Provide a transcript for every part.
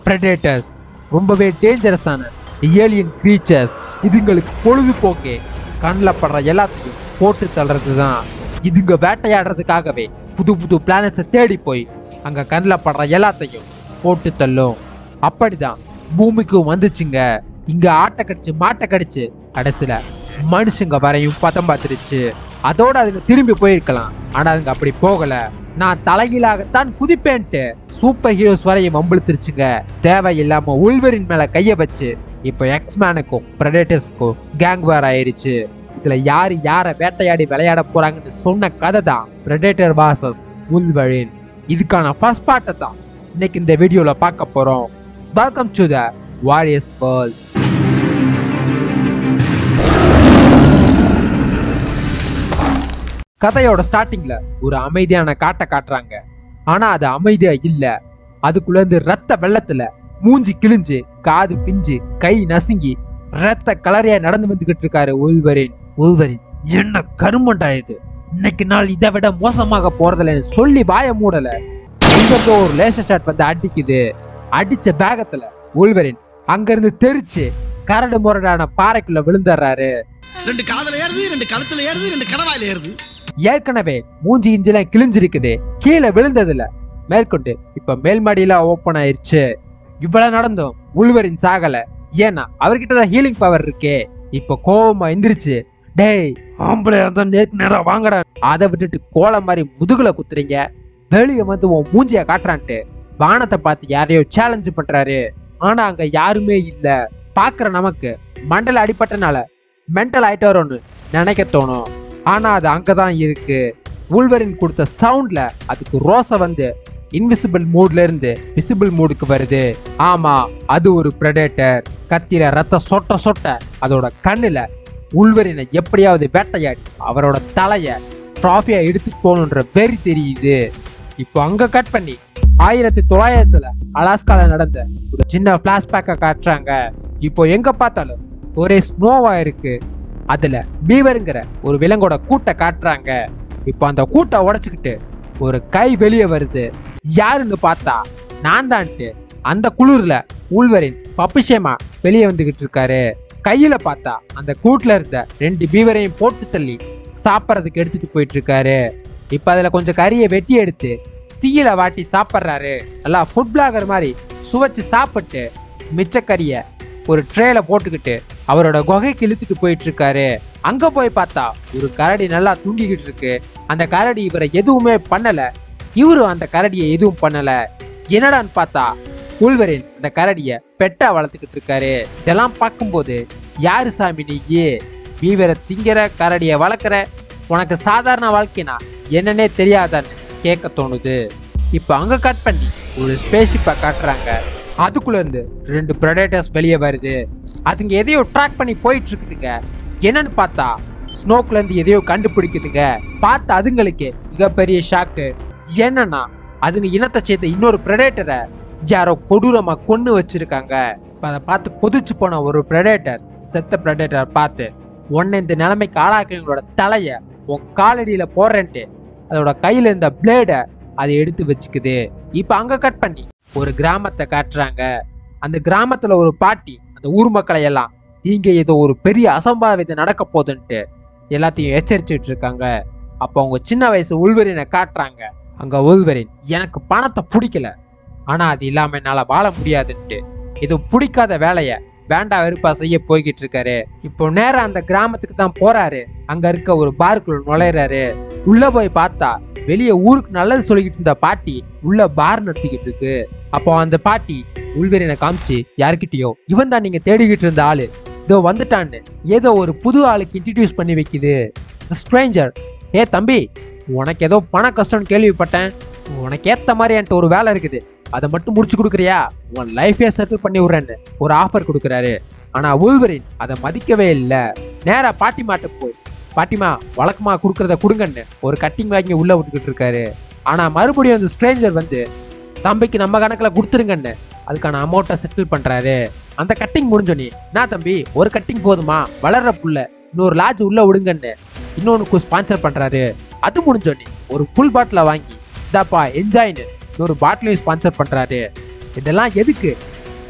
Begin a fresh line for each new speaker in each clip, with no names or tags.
predators ரொம்பவே டேஞ்சரஸான alien creatures இதுங்களுக்கு பொழுதுபோக்கே கண்ணில் படுற எல்லாத்தையும் போட்டு தள்ளுறது தான் இதுங்க வேட்டையாடுறதுக்காகவே புது புது பிளானட்ஸை தேடி போய் அங்க கண்ணில் படுற எல்லாத்தையும் போட்டு தள்ளும் அப்படிதான் பூமிக்கும் வந்துச்சுங்க இங்க ஆட்டை கடிச்சு மாட்டை கடிச்சு கடைசியில மனுஷங்க வரையும் பதம் பார்த்துருச்சு அதோட அதுங்க திரும்பி போயிருக்கலாம் ஆனா அதுங்க அப்படி போகல நான் தலைகீழாகத்தான் குதிப்பேன்ட்டு சூப்பர் ஹீரோஸ் வரையும் வம்பிழுத்துருச்சுங்க தேவையில்லாம உள்வரின் மேல கைய வச்சு இப்போ எக்ஸ்மேனுக்கும் பிரடேட்டர்ஸ்க்கும் கேங் வேர் ஆயிருச்சு இதுல யாரு யார வேட்டையாடி விளையாட போறாங்கன்னு சொன்ன கதை தான் பிரடேட்டர் வாசஸ் உள்வழின் இதுக்கான ஃபர்ஸ்ட் பார்ட்டை தான் இன்னைக்கு இந்த வீடியோல பார்க்க போறோம் welcome to the warriors world கதையோட ஸ்டார்டிங்ல ஒரு அமைதியான காட்டை காட்டுறாங்க ஆனா அது அமைதியா இல்ல அதுக்குள்ள இருந்து ரத்த வெள்ளத்துல மூஞ்சி கிழிஞ்சு காது பிஞ்சு கை நசுங்கி ரத்த கலரையா நடந்து வந்துகிட்டு இருக்காரு உள்வரின் உள்வரின் என்ன கருமண்டா இது இன்னைக்கு நாள் இதை விட மோசமாக போறதில்லைன்னு சொல்லி வாய மூடல இங்க ஒரு லேசர் ஷாட் வந்து அடிக்குது அடிச்ச வேகத்துல உள்வரின் அங்க இருந்து தெரிச்சு கரடு முரடான பாறைக்குள்ள விழுந்துடுறாரு
ரெண்டு காதுல ஏறுது ரெண்டு கழுத்துல ஏறுது ரெண்டு கடவாயில ஏறுது
ஏற்கனவே மூஞ்சி இஞ்சிலாம் கிழிஞ்சிருக்குது கீழே விழுந்ததுல மேற்கொண்டு இப்ப மேல் மாடியில ஓப்பன் ஆயிருச்சு இவ்வளவு நடந்தும் உள்வரின் சாகல ஏன்னா அவர்கிட்ட தான் ஹீலிங் பவர் இருக்கே இப்ப கோவமா எந்திரிச்சு டேய் ஆம்பளை அந்த நேருக்கு நேரா வாங்கடா அதை விட்டுட்டு கோலம் மாதிரி முதுகுல குத்துறீங்க வெளியே வந்து உன் மூஞ்சிய காட்டுறான்ட்டு வானத்தை பார்த்து யாரையோ சேலஞ்சு பண்றாரு ஆனா அங்க யாருமே இல்ல பாக்குற நமக்கு மண்டல அடிபட்டனால மென்டல் ஆயிட்டாரோன்னு நினைக்க தோணும் ஆனா அது அங்கதான் இருக்கு உள்வரின் கொடுத்த சவுண்ட்ல அதுக்கு ரோசை வந்து இன்விசிபிள் மூட்ல இருந்து விசிபிள் மூடுக்கு வருது ஆமா அது ஒரு predator கத்தியில ரத்தம் சொட்ட சொட்ட அதோட கண்ணுல உள்வரினை எப்படியாவது வேட்டையாடி அவரோட தலைய ட்ராஃபியா எடுத்துட்டு போகணுன்ற வெறி தெரியுது இப்போ அங்க கட் பண்ணி ஆயிரத்தி தொள்ளாயிரத்துல அலாஸ்கால நடந்த ஒரு சின்ன பிளாஷ்பேக்கை காட்டுறாங்க இப்போ எங்க பார்த்தாலும் ஒரே ஸ்னோவா இருக்கு அதுல பீவருங்கிற ஒரு விலங்கோட கூட்டை காட்டுறாங்க இப்போ அந்த கூட்டை உடைச்சுக்கிட்டு ஒரு கை வெளியே வருது யாருன்னு பார்த்தா நான் தான்ட்டு அந்த குளிர்ல உள்வரின் பப்பிஷேமா வெளியே வந்துகிட்டு இருக்காரு கையில பார்த்தா அந்த கூட்டுல இருந்த ரெண்டு பீவரையும் போட்டு தள்ளி சாப்பிட்றதுக்கு எடுத்துட்டு போயிட்டு இருக்காரு இப்ப அதுல கொஞ்சம் கறியை வெட்டி எடுத்து தீயில வாட்டி சாப்பிட்றாரு நல்லா ஃபுட் பிளாகர் மாதிரி சுவைச்சு சாப்பிட்டு மிச்ச கறியை ஒரு ட்ரேல போட்டுக்கிட்டு அவரோட குகைக்கு இழுத்துட்டு போயிட்டு இருக்காரு அங்க போய் பார்த்தா ஒரு கரடி நல்லா தூங்கிக்கிட்டு இருக்கு அந்த கரடி இவரை எதுவுமே பண்ணல இவரும் அந்த கரடியை எதுவும் பண்ணல என்னடான்னு பார்த்தா உள்வரின் அந்த கரடிய பெட்டா வளர்த்துக்கிட்டு இருக்காரு இதெல்லாம் பார்க்கும்போது யாரு சாமி நீயே வீவரை திங்கிற கரடிய வளர்க்குற உனக்கு சாதாரண வாழ்க்கைனா என்னன்னே தெரியாதான்னு கேட்க தோணுது இப்போ அங்க கட் பண்ணி ஒரு ஸ்பேஸ்ஷிப்பை காட்டுறாங்க அதுக்குள்ள இருந்து ரெண்டு predators வெளியே வருது அதுங்க எதையோ ட்ராக் பண்ணி போயிட்டு இருக்குதுங்க என்னன்னு பார்த்தா ஸ்னோக்குல இருந்து எதையோ கண்டுபிடிக்குதுங்க பார்த்த அதுங்களுக்கு மிகப்பெரிய ஷாக்கு என்னன்னா அதுங்க இனத்தை சேர்த்த இன்னொரு predator-அ யாரோ கொடூரமா கொன்னு வச்சிருக்காங்க இப்ப அதை பார்த்து கொதிச்சு போன ஒரு predator செத்த predator பார்த்து உன்னை இந்த நிலைமைக்கு ஆளாக்குறவங்களோட தலைய உன் காலடியில போடுறேன்ட்டு அதோட கையில இருந்த பிளேடை அதை எடுத்து வச்சுக்குது இப்ப அங்க கட் பண்ணி ஒரு கிராமத்தை காட்டுறாங்க அந்த கிராமத்துல ஒரு பாட்டி அந்த ஊர் மக்களை எல்லாம் இங்க ஏதோ ஒரு பெரிய அசம்பாவிதம் நடக்க போகுதுன்ட்டு எல்லாத்தையும் எச்சரிச்சுட்டு இருக்காங்க அப்போ அவங்க சின்ன வயசு உள்வரினை காட்டுறாங்க அங்க உள்வரின் எனக்கு பணத்தை பிடிக்கல ஆனா அது இல்லாம என்னால வாழ முடியாதுன்ட்டு இது பிடிக்காத வேலைய வேண்டா வெறுப்பா செய்ய போய்கிட்டு இருக்காரு இப்போ நேரா அந்த கிராமத்துக்கு தான் போறாரு அங்க இருக்க ஒரு பார்க்குள்ள நுழையிறாரு உள்ள போய் பார்த்தா வெளியே ஊருக்கு நல்லது சொல்லிக்கிட்டு இருந்த பாட்டி உள்ள பார் நடத்திக்கிட்டு இருக்கு அப்போ அந்த பாட்டி உள்வெறினை காமிச்சு யாருக்கிட்டயோ இவன் தான் நீங்க தேடிக்கிட்டு இருந்த ஆளு இதோ வந்துட்டான்னு ஏதோ ஒரு புது ஆளுக்கு இன்ட்ரடியூஸ் பண்ணி வைக்குது ஸ்ட்ரேஞ்சர் ஏ தம்பி உனக்கு ஏதோ பண கஷ்டம்னு கேள்விப்பட்டேன் உனக்கு ஏத்த மாதிரி என்கிட்ட ஒரு வேலை இருக்குது அதை மட்டும் முடிச்சு கொடுக்குறியா உன் லைஃபே செட்டில் பண்ணி விடுறேன்னு ஒரு ஆஃபர் கொடுக்குறாரு ஆனா உள்வரின் அதை மதிக்கவே இல்லை நேரா பாட்டிமாட்ட போய் பாட்டிமா வழக்கமா கொடுக்கறத கொடுங்கன்னு ஒரு கட்டிங் வாங்கி உள்ள விட்டுக்கிட்டு இருக்காரு ஆனா மறுபடியும் அந்த ஸ்ட்ரேஞ்சர் வந்து தம்பிக்கு நம்ம கணக்குல கொடுத்துருங்கன்னு அதுக்கான அமௌண்ட்டை செட்டில் பண்றாரு அந்த கட்டிங் முடிஞ்சோனே நான் தம்பி ஒரு கட்டிங் போதுமா வளர்ற புள்ள இன்னொரு லாட்ஜ் உள்ள விடுங்கன்னு இன்னொன்னுக்கு ஸ்பான்சர் பண்றாரு அது முடிஞ்சோனே ஒரு ஃபுல் பாட்டில வாங்கி இதாப்பா என்ஜாய்னு இன்னொரு பாட்டிலையும் ஸ்பான்சர் பண்றாரு இதெல்லாம் எதுக்கு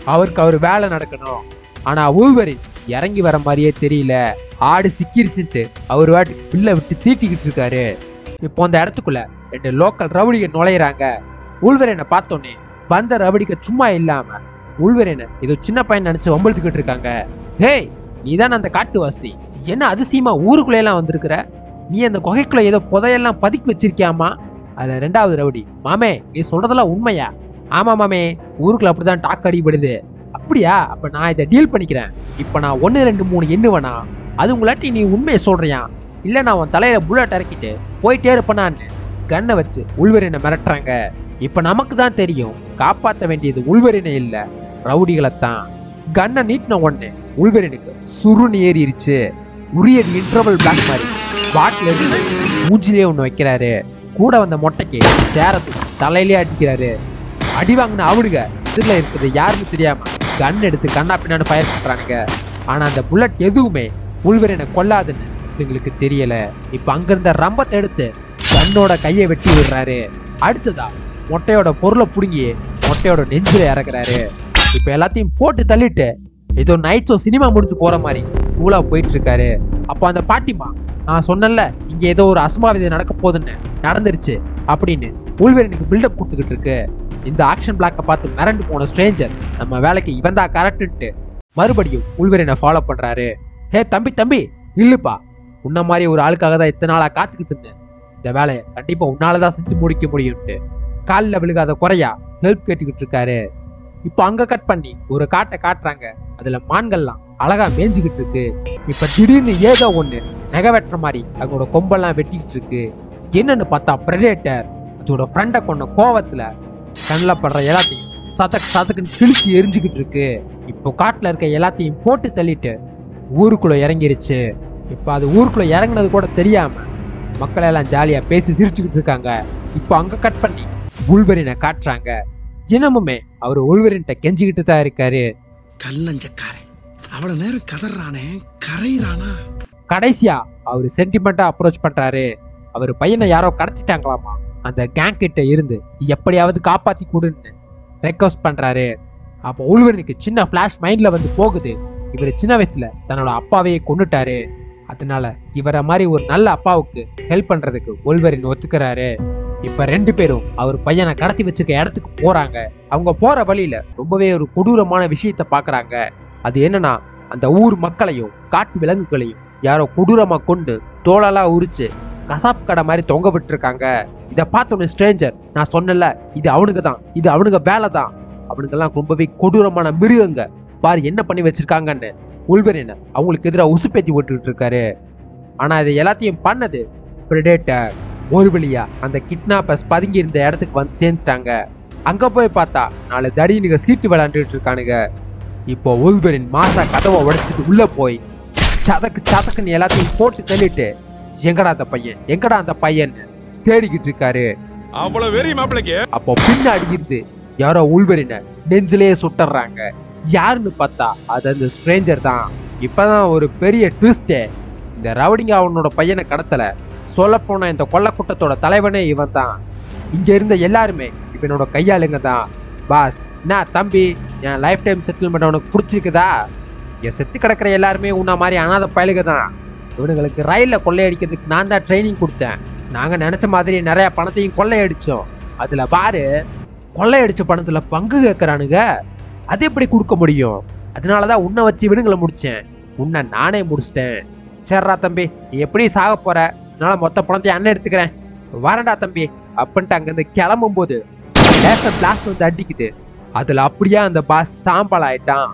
அவருக்கு அவர் வேலை நடக்கணும் ஆனா உள்வரின் இறங்கி வர மாதிரியே தெரியல ஆடு சிக்கிருச்சுட்டு அவர் வாட்டி பிள்ளை விட்டு தீட்டிக்கிட்டு இருக்காரு இப்போ அந்த இடத்துக்குள்ள ரெண்டு லோக்கல் ரவுடிக நுழையிறாங்க உள்வரனை பார்த்தோன்னே வந்த ரவுடிக சும்மா இல்லாம உள்வரனை ஏதோ சின்ன பையன் நினைச்சு வம்பிழுத்துக்கிட்டு இருக்காங்க ஹேய் நீதான் அந்த காட்டுவாசி என்ன அதிசயமா ஊருக்குள்ள எல்லாம் வந்திருக்கிற நீ அந்த குகைக்குள்ள ஏதோ புதையெல்லாம் பதுக்கி வச்சிருக்கியாமா அதுல ரெண்டாவது ரவுடி மாமே நீ சொல்றதெல்லாம் உண்மையா ஆமா மாமே ஊருக்குள்ள அப்படிதான் டாக் அடிபடுது அப்படியா அப்ப நான் இதை டீல் பண்ணிக்கிறேன் இப்ப நான் ஒன்னு ரெண்டு மூணு எண்ணுவேனா அது உங்களாட்டி நீ உண்மையை சொல்றியா இல்ல நான் உன் தலையில புல்லட் இறக்கிட்டு போயிட்டே இருப்பேனான்னு கண்ணை வச்சு உள்வரினை மிரட்டுறாங்க இப்ப நமக்கு தான் தெரியும் காப்பாத்த வேண்டியது உள்வரினை இல்ல ரவுடிகளை தான் கண்ணை நீட்டின உடனே உள்வரினுக்கு சுருன்னு ஏறிடுச்சு உரியது இன்டர்வல் பிளாக் மாதிரி பாட்டில் இருந்து மூஞ்சிலே ஒன்று வைக்கிறாரு கூட வந்த மொட்டைக்கு சேரத்து தலையிலே அடிக்கிறாரு அடி வாங்கின அவனுங்க இதுல இருக்கிறது யாருன்னு தெரியாம கன் எடுத்து கண்ணா பின்னான்னு ஃபயர் பண்றானுங்க ஆனா அந்த புல்லட் எதுவுமே உள்வரினை கொல்லாதுன்னு எங்களுக்கு தெரியல இப்ப அங்க இருந்த ரம்பத்தை எடுத்து கண்ணோட கையை வெட்டி விடுறாரு அடுத்ததா மொட்டையோட பொருளை புடுங்கி மொட்டையோட நெஞ்சில இறக்குறாரு இப்ப எல்லாத்தையும் போட்டு தள்ளிட்டு ஏதோ நைட் ஷோ சினிமா முடிஞ்சு போற மாதிரி கூலா போயிட்டு இருக்காரு அப்போ அந்த பாட்டிமா நான் சொன்னேன்ல இங்க ஏதோ ஒரு அசம்பாவிதம் நடக்க போகுதுன்னு நடந்துருச்சு அப்படின்னு உள்வெரனுக்கு பில்டப் கொடுத்துக்கிட்டு இருக்கு இந்த ஆக்ஷன் பிளாக்கை பார்த்து மிரண்டு போன ஸ்ட்ரேஞ்சர் நம்ம வேலைக்கு இவன் தான் கரெக்டுன்ட்டு மறுபடியும் உள்வெரனை ஃபாலோ பண்றாரு ஹே தம்பி தம்பி இல்லுப்பா உன்ன மாதிரி ஒரு ஆளுக்காக தான் இத்தனை நாளா காத்துக்கிட்டு இருந்தேன் இந்த வேலையை கண்டிப்பா உன்னால தான் செஞ்சு முடிக்க முடியும்ட்டு காலில் விழுகாத குறையா ஹெல்ப் கேட்டுக்கிட்டு இருக்காரு இப்போ அங்க கட் பண்ணி ஒரு காட்டை காட்டுறாங்க அதுல மான்கள்லாம் அழகா மேய்ஞ்சுக்கிட்டு இருக்கு இப்ப திடீர்னு ஏதோ ஒண்ணு நகை வெட்டுற மாதிரி அதோட கொம்பெல்லாம் வெட்டிக்கிட்டு இருக்கு என்னன்னு பார்த்தா பிரெடேட்டர் அதோட ஃப்ரெண்டை கொண்ட கோவத்துல கண்ணில் படுற எல்லாத்தையும் சதக் சதக்குன்னு கிழிச்சு எரிஞ்சுக்கிட்டு இருக்கு இப்போ காட்டுல இருக்க எல்லாத்தையும் போட்டு தள்ளிட்டு ஊருக்குள்ள இறங்கிருச்சு இப்போ அது ஊருக்குள்ள இறங்குனது கூட தெரியாம மக்கள் எல்லாம் ஜாலியா பேசி சிரிச்சுக்கிட்டு இருக்காங்க இப்போ அங்க கட் பண்ணி உள்வரினை காட்டுறாங்க தினமுமே அவர் உள்வரின்ட்ட கெஞ்சிக்கிட்டு தான் இருக்காரு
கல்லஞ்சக்காரன் அவ்வளவு நேரம் கதறானே கரையிறானா
கடைசியா அவர் சென்டிமெண்டா அப்ரோச் பண்றாரு அவர் பையனை யாரோ கடத்திட்டாங்களாமா அந்த கேங் கிட்ட இருந்து எப்படியாவது காப்பாத்தி கொடுன்னு ரெக்வஸ்ட் பண்றாரு அப்போ உள்வரனுக்கு சின்ன ஃபிளாஷ் மைண்ட்ல வந்து போகுது இவர் சின்ன வயசுல தன்னோட அப்பாவையே கொண்டுட்டாரு அதனால இவரை மாதிரி ஒரு நல்ல அப்பாவுக்கு ஹெல்ப் பண்றதுக்கு உள்வரின் ஒத்துக்கிறாரு இப்ப ரெண்டு பேரும் அவர் பையனை கடத்தி வச்சிருக்க இடத்துக்கு போறாங்க அவங்க போற வழியில ரொம்பவே ஒரு கொடூரமான விஷயத்த பாக்குறாங்க அது என்னன்னா அந்த ஊர் மக்களையும் காட்டு விலங்குகளையும் யாரோ கொடூரமா கொண்டு தோலெல்லாம் உரிச்சு கசாப்பு கடை மாதிரி தொங்க விட்டுருக்காங்க இதை பார்த்தோன்னே ஸ்ட்ரேஞ்சர் நான் சொன்னல இது அவனுக்கு தான் இது அவனுங்க வேலை தான் அவனுங்கெல்லாம் ரொம்பவே கொடூரமான மிருகங்க பாரு என்ன பண்ணி வச்சிருக்காங்கன்னு உள்வரின அவங்களுக்கு எதிராக உசுப்பேத்தி விட்டுக்கிட்டு இருக்காரு ஆனா இது எல்லாத்தையும் பண்ணது பிரெடேட்டர் ஒரு வழியா அந்த கிட்னாப்பர்ஸ் பதுங்கி இருந்த இடத்துக்கு வந்து சேர்ந்துட்டாங்க அங்க போய் பார்த்தா நாலு தடினுங்க சீட்டு விளையாண்டுட்டு இருக்கானுங்க இப்போ உள்வரின் மாசா கதவை உடைச்சிட்டு உள்ள போய் சதக்கு சதக்குன்னு எல்லாத்தையும் போட்டு தள்ளிட்டு எங்கடா அந்த பையன் எங்கடா அந்த பையன் தேடிக்கிட்டு இருக்காரு
அவ்வளவு வெறி மாப்பிளைக்கு
அப்போ பின்னாடி இருந்து யாரோ உள்வரின நெஞ்சிலேயே சுட்டுறாங்க யாருன்னு பார்த்தா அது அந்த ஸ்ட்ரேஞ்சர் தான் இப்பதான் ஒரு பெரிய ட்விஸ்டே இந்த ரவுடிங்க அவனோட பையனை கடத்தல சொல்லப்போன இந்த கொள்ளக்கூட்டத்தோட தலைவனே இவன் தான் இங்க இருந்த எல்லாருமே இவனோட கையாளுங்க தான் பாஸ் என்ன தம்பி என் லைஃப் டைம் செட்டில்மெண்ட் உனக்கு பிடிச்சிருக்குதா இங்க செத்து கிடக்கிற எல்லாருமே உன்ன மாதிரி அனாத பயலுக தான் இவனுங்களுக்கு ரயில்ல கொள்ளையடிக்கிறதுக்கு நான் தான் ட்ரைனிங் கொடுத்தேன் நாங்க நினைச்ச மாதிரி நிறைய பணத்தையும் கொள்ளையடிச்சோம் அதுல பாரு கொள்ளையடிச்ச பணத்துல பங்கு கேட்கறானுங்க அது எப்படி கொடுக்க முடியும் அதனாலதான் உன்னை வச்சு இவனுங்களை முடிச்சேன் உன்னை நானே முடிச்சிட்டேன் சரிடா தம்பி நீ எப்படி சாக போற அதனால மொத்த பணத்தையும் அண்ணன் எடுத்துக்கிறேன் வரேன்டா தம்பி அப்படின்ட்டு அங்கிருந்து கிளம்பும் போது லேசர் பிளாஸ்ட் வந்து அடிக்குது அதுல அப்படியே அந்த பாஸ் சாம்பல் ஆயிட்டான்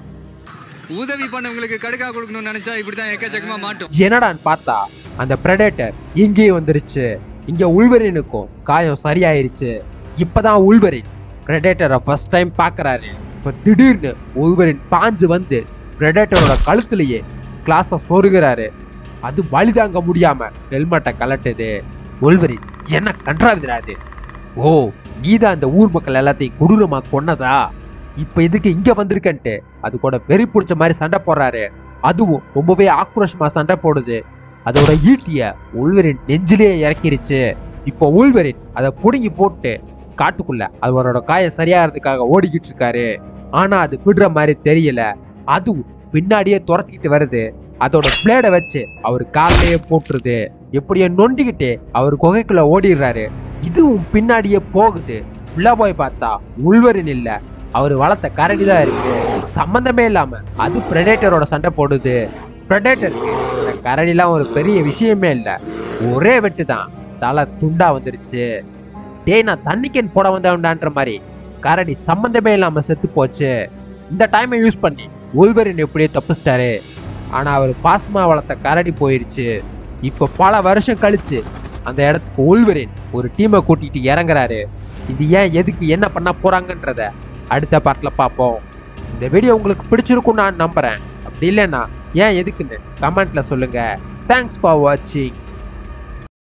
உதவி பண்ணவங்களுக்கு கடுக்கா கொடுக்கணும்னு நினைச்சா இப்படிதான் எக்கச்சக்கமா மாட்டோம்
என்னடான்னு பார்த்தா அந்த பிரெடேட்டர் இங்கேயே வந்துருச்சு இங்க உள்வரினுக்கும் காயம் சரியாயிருச்சு இப்பதான் உள்வரின் பிரெடேட்டரை ஃபர்ஸ்ட் டைம் பார்க்கறாரு இப்ப திடீர்னு உள்வரின் பாஞ்சு வந்து பிரெடேட்டரோட கழுத்துலயே கிளாஸ சொருகிறாரு அது வலி தாங்க முடியாம ஹெல்மெட்டை கலட்டுது உள்வரின் என்ன கன்றாவிடாது ஓ நீதான் அந்த ஊர் மக்கள் எல்லாத்தையும் கொடூரமா கொன்னதா இப்ப இதுக்கு இங்க வந்திருக்கன்ட்டு அது கூட வெறி பிடிச்ச மாதிரி சண்டை போடுறாரு அதுவும் ரொம்பவே ஆக்ரோஷமா சண்டை போடுது அதோட ஈட்டிய உள்வரின் நெஞ்சிலேயே இறக்கிருச்சு இப்போ உள்வரின் அதை புடுங்கி போட்டு காட்டுக்குள்ள அவரோட காயம் சரியாகிறதுக்காக ஓடிக்கிட்டு இருக்காரு ஆனா அது விடுற மாதிரி தெரியல அதுவும் பின்னாடியே துரத்திக்கிட்டு வருது அதோட பிளேடை வச்சு அவர் காலையே போட்டுருது எப்படியோ நொண்டிக்கிட்டு அவர் குகைக்குள்ள ஓடிடுறாரு இதுவும் பின்னாடியே போகுது உள்ள போய் பார்த்தா உள்வரின் இல்ல அவர் வளர்த்த கரடி தான் இருக்கு சம்பந்தமே இல்லாம அது பிரெடேட்டரோட சண்டை போடுது பிரெடேட்டருக்கு இந்த கரடிலாம் ஒரு பெரிய விஷயமே இல்ல ஒரே வெட்டு தான் தலை துண்டா வந்துருச்சு டேய் நான் தண்ணிக்கேன் போட வந்தவன்டான்ற மாதிரி கரடி சம்பந்தமே இல்லாம செத்து போச்சு இந்த டைமை யூஸ் பண்ணி உள்வரின் எப்படியோ தப்பிச்சிட்டாரு ஆனா அவர் பாசமா வளர்த்த கரடி போயிருச்சு இப்போ பல வருஷம் கழிச்சு அந்த இடத்துக்கு உள்வரின் ஒரு டீமை கூட்டிட்டு இறங்குறாரு இது ஏன் எதுக்கு என்ன பண்ண போறாங்கன்றத அடுத்த பார்ட்ல பார்ப்போம் இந்த வீடியோ உங்களுக்கு பிடிச்சிருக்கும் நான் நம்புறேன் அப்படி இல்லைன்னா ஏன் எதுக்குன்னு கமெண்ட்ல சொல்லுங்க தேங்க்ஸ் ஃபார் வாட்சிங்